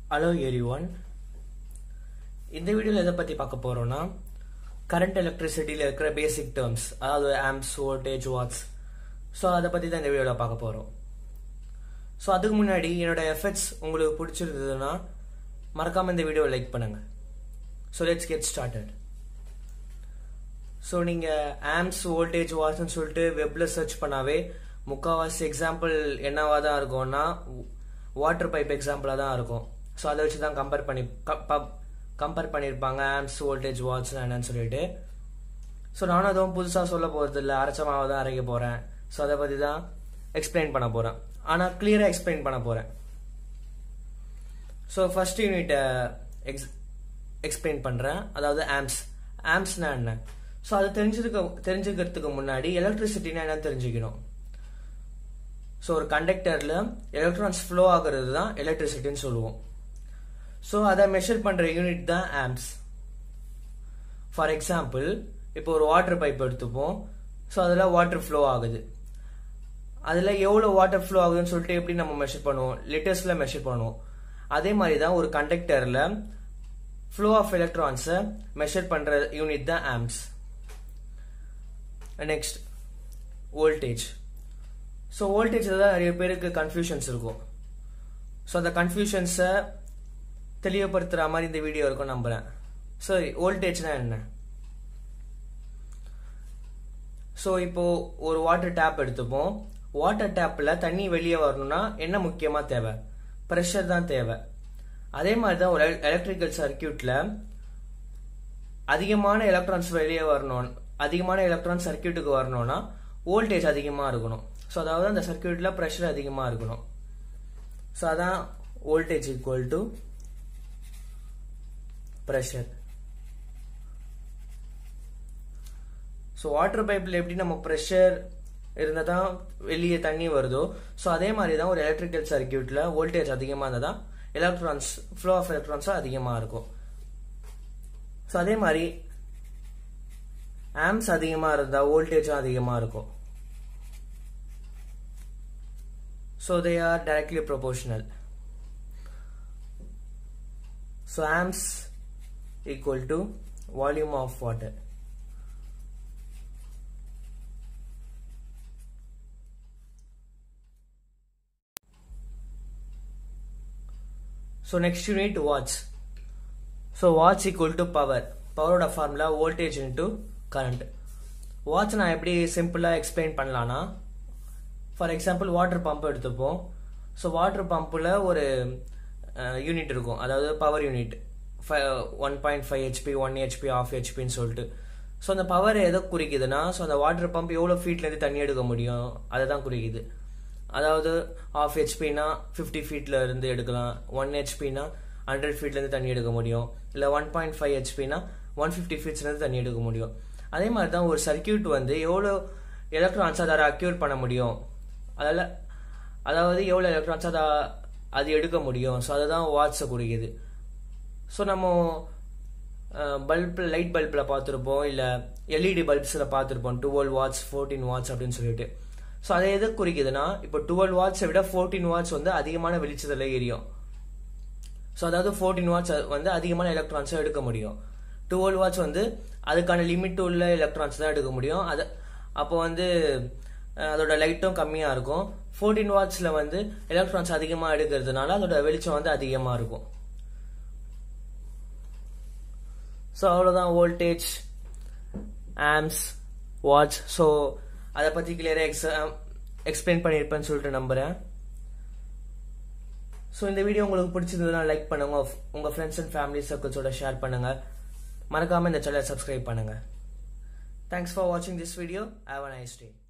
Hello எரி one இந்த வீடியோவில் எதை பற்றி பார்க்க போகிறோம்னா கரண்ட் எலக்ட்ரிசிட்டியில் இருக்கிற பேசிக் டேர்ம்ஸ் அதாவது ஆம்ப்ஸ் வோல்டேஜ் வாட்ஸ் ஸோ அதை பற்றி தான் இந்த வீடியோவில் பார்க்க போகிறோம் ஸோ அதுக்கு முன்னாடி என்னோட எஃபெக்ட்ஸ் உங்களுக்கு பிடிச்சிருந்ததுன்னா மறக்காமல் இந்த வீடியோவை லைக் பண்ணுங்கள் so let's get started so நீங்கள் ஆம்ஸ் வோல்டேஜ் வாட்ஸ்னு சொல்லிட்டு வெப்பில் சர்ச் பண்ணாவே முக்கால்வாசி எக்ஸாம்பிள் என்னவா தான் இருக்கும்னா வாட்டர் பைப் எக்ஸாம்பிளாக தான் இருக்கும் ஸோ அதை வச்சு தான் கம்பேர் பண்ணி கம்பேர் பண்ணியிருப்பாங்க ஆம்ஸ் வோல்டேஜ் வாட்ஸ் என்னன்னு சொல்லிட்டு ஸோ நானும் அதுவும் புதுசாக சொல்ல போகிறது இல்லை அரைச்ச மாவை தான் அரைக்க போகிறேன் ஸோ அதை பற்றி தான் எக்ஸ்பிளைன் பண்ண போகிறேன் ஆனால் கிளியராக எக்ஸ்பிளைன் பண்ண போகிறேன் ஸோ ஃபர்ஸ்ட் யூனிட்டை எக்ஸ் எக்ஸ்பிளைன் பண்ணுறேன் அதாவது ஆம்ஸ் ஆம்ஸ்னா என்ன ஸோ அது தெரிஞ்சதுக்கு தெரிஞ்சுக்கிறதுக்கு முன்னாடி எலக்ட்ரிசிட்டினா என்னன்னு தெரிஞ்சுக்கணும் ஸோ ஒரு கண்டக்டரில் எலக்ட்ரான்ஸ் ஃப்ளோ ஆகுறது தான் எலக்ட்ரிசிட்டின்னு சொல்லுவோம் ஸோ அதை மெஷர் பண்ணுற யூனிட் தான் ஆம்ப்ஸ் ஃபார் எக்ஸாம்பிள் இப்போ ஒரு வாட்டர் பைப் எடுத்துப்போம் ஸோ அதில் வாட்டர் ஃப்ளோ ஆகுது அதில் எவ்வளோ வாட்டர் ஃப்ளோ ஆகுதுன்னு சொல்லிட்டு எப்படி நம்ம மெஷர் பண்ணுவோம் லிட்டர்ஸில் மெஷர் பண்ணுவோம் அதே மாதிரி தான் ஒரு கண்டக்டரில் ஃப்ளோ ஆஃப் எலக்ட்ரான்ஸை மெஷர் பண்ணுற யூனிட் தான் amps next voltage so voltage தான் நிறைய பேருக்கு கன்ஃபியூஷன்ஸ் இருக்கும் ஸோ அந்த கன்ஃபியூஷன்ஸை தெளிவுபடுத்துகிற மாதிரி இந்த வீடியோ இருக்கும் நம்புகிறேன் சரி வோல்டேஜ்னா என்ன ஸோ இப்போ ஒரு வாட்டர் டேப் எடுத்துப்போம் வாட்டர் டேப்பில் தண்ணி வெளியே வரணும்னா என்ன முக்கியமாக தேவை ப்ரெஷர் தான் தேவை அதே மாதிரி தான் ஒரு எலக்ட்ரிக்கல் சர்க்கியூட்டில் அதிகமான எலக்ட்ரான்ஸ் வெளியே வரணும் அதிகமான எலக்ட்ரான் சர்க்கியூட்டுக்கு வரணும்னா வோல்டேஜ் அதிகமாக இருக்கணும் ஸோ அதாவது அந்த சர்க்கியூட்டில் ப்ரெஷர் அதிகமாக இருக்கணும் ஸோ அதான் voltage equal to pressure so water பைப்பில் எப்படி நம்ம ப்ரெஷர் இருந்தால் தான் வெளியே தண்ணி வருதோ ஸோ அதே மாதிரி தான் ஒரு எலக்ட்ரிக்கல் சர்க்கியூட்டில் வோல்டேஜ் அதிகமாக இருந்தால் தான் எலக்ட்ரான்ஸ் ஃப்ளோ ஆஃப் எலக்ட்ரான்ஸும் அதிகமாக இருக்கும் ஸோ அதே மாதிரி ஆம்ஸ் அதிகமாக இருந்தால் வோல்டேஜும் அதிகமாக இருக்கும் so they are directly proportional so amps equal to volume of water. So next unit watts. So watts equal to power. பவரோட formula voltage into current watts நான் எப்படி சிம்பிளாக எக்ஸ்பிளைன் பண்ணலான்னா ஃபார் எக்ஸாம்பிள் வாட்டர் பம்ப் எடுத்துப்போம் so water பம்பில் ஒரு unit இருக்கும் அதாவது power unit one point five HP one HP half ஹெச்பின்னு சொல்லிட்டு ஸோ அந்த பவர் எதை குறிக்குதுன்னா ஸோ அந்த வாட்டர் பம்ப் எவ்வளோ ஃபீட்லேருந்து தண்ணி எடுக்க முடியும் அதை தான் குறிக்குது அதாவது ஆஃப் ஹெச்பினா ஃபிஃப்டி ஃபீட்டில் இருந்து எடுக்கலாம் ஒன் ஹெச்பினா ஹண்ட்ரட் ஃபீட்லேருந்து தண்ணி எடுக்க முடியும் இல்லை ஒன் பாயிண்ட் ஃபைவ் ஹெச்பினா ஒன் ஃபிஃப்டி ஃபீட்ஸ்லேருந்து தண்ணி எடுக்க முடியும் அதே மாதிரி தான் ஒரு சர்க்கியூட் வந்து எவ்வளோ எலக்ட்ரான்ஸ் அதை அக்யூர் பண்ண முடியும் அதில் அதாவது எவ்வளோ எலக்ட்ரான்ஸ் அதை அது எடுக்க முடியும் ஸோ அதுதான் வாட்ஸை குறிக்குது ஸோ நம்ம பல்ப் லைட் பல்பில் பார்த்துருப்போம் இல்லை எல்இடி பல்ப்ஸில் பார்த்துருப்போம் டுவெல் வாட்ஸ் ஃபோர்டீன் வாட்ஸ் அப்படின்னு சொல்லிட்டு ஸோ அதை எது குறிக்குதுன்னா இப்போ டுவெல் வாட்ஸை விட ஃபோர்டீன் வாட்ஸ் வந்து அதிகமான வெளிச்சத்தில் எரியும் ஸோ அதாவது ஃபோர்டீன் வாட்ஸ் வந்து அதிகமான எலக்ட்ரான்ஸை எடுக்க முடியும் டுவெல் வாட்ஸ் வந்து அதுக்கான லிமிட் உள்ள எலக்ட்ரான்ஸ் தான் எடுக்க முடியும் அது அப்போ வந்து அதோட லைட்டும் கம்மியாக இருக்கும் ஃபோர்டீன் வாட்ஸில் வந்து எலக்ட்ரான்ஸ் அதிகமாக எடுக்கிறதுனால அதோட வெளிச்சம் வந்து அதிகமாக இருக்கும் ஸோ அவ்வளோதான் வோல்டேஜ் ஆம்ஸ் வாட்ச் ஸோ அதை பற்றி கிளியராக எக்ஸ் எக்ஸ்பிளைன் பண்ணியிருப்பேன்னு சொல்லிட்டு நம்புகிறேன் ஸோ இந்த வீடியோ உங்களுக்கு பிடிச்சிருந்ததுன்னா லைக் பண்ணுங்க உங்கள் ஃப்ரெண்ட்ஸ் அண்ட் ஃபேமிலி சர்க்கிள்ஸோட ஷேர் பண்ணுங்கள் மறக்காமல் இந்த சேனலை சப்ஸ்கிரைப் பண்ணுங்கள் தேங்க்ஸ் ஃபார் வாட்சிங் this video have a nice day